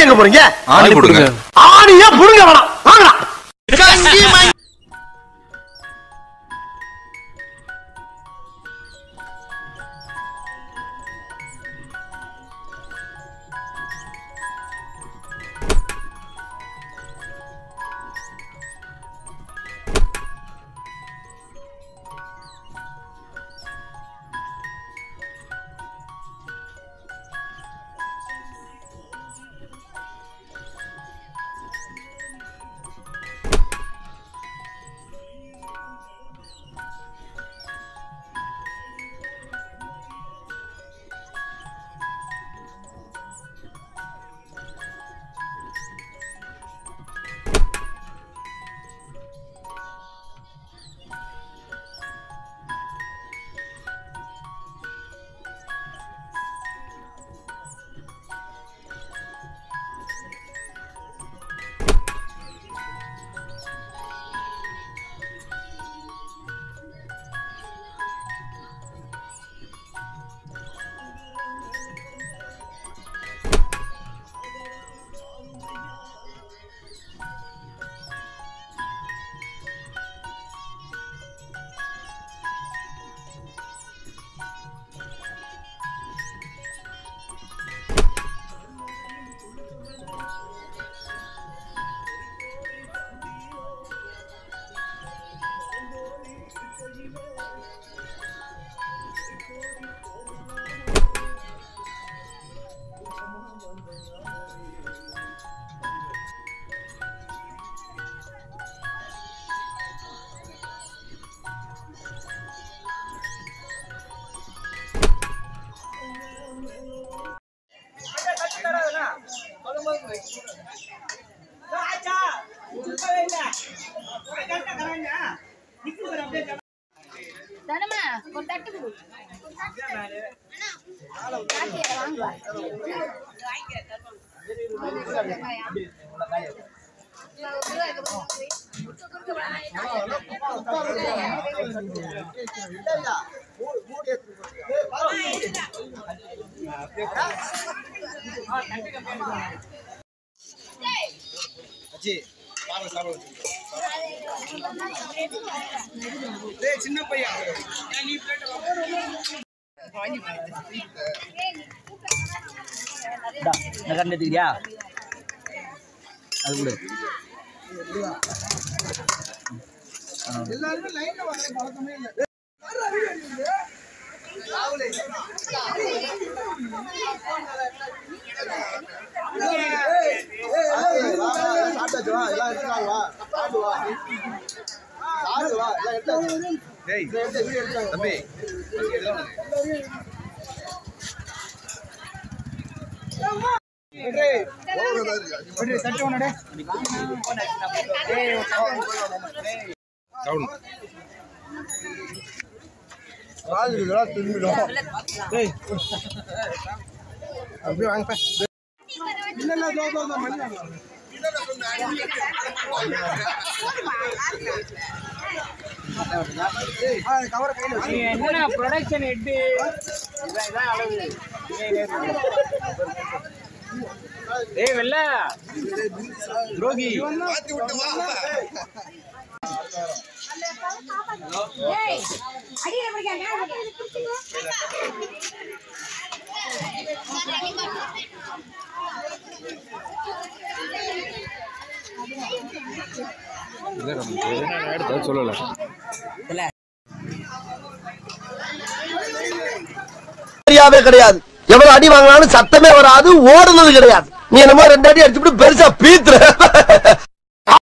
எங்க போறீங்க ஆணி கொடுங்க ஆணியா புடுங்க வேணாம் வாங்கடா தனமா ஒரு தட்டு கொடு காக்கி அதை வாங்குவா கரண்ட் எடுத்துக்கிறியா அது கொடு தம்பி சவுண்ட் என்ன ப்ரொடக்ஷன் ஹெட் இதான் அளவு ஏய் வெள்ள துரோகி ஏய் அடியில பிடிக்காம சொல்லல சரியாவே கிடையாது எவ்வளவு அடி வாங்கினாலும் சத்தமே வராது ஓடுனது கிடையாது நீ என்னமோ ரெண்டு அடி அடிச்சுட்டு பெருசா பீத்துற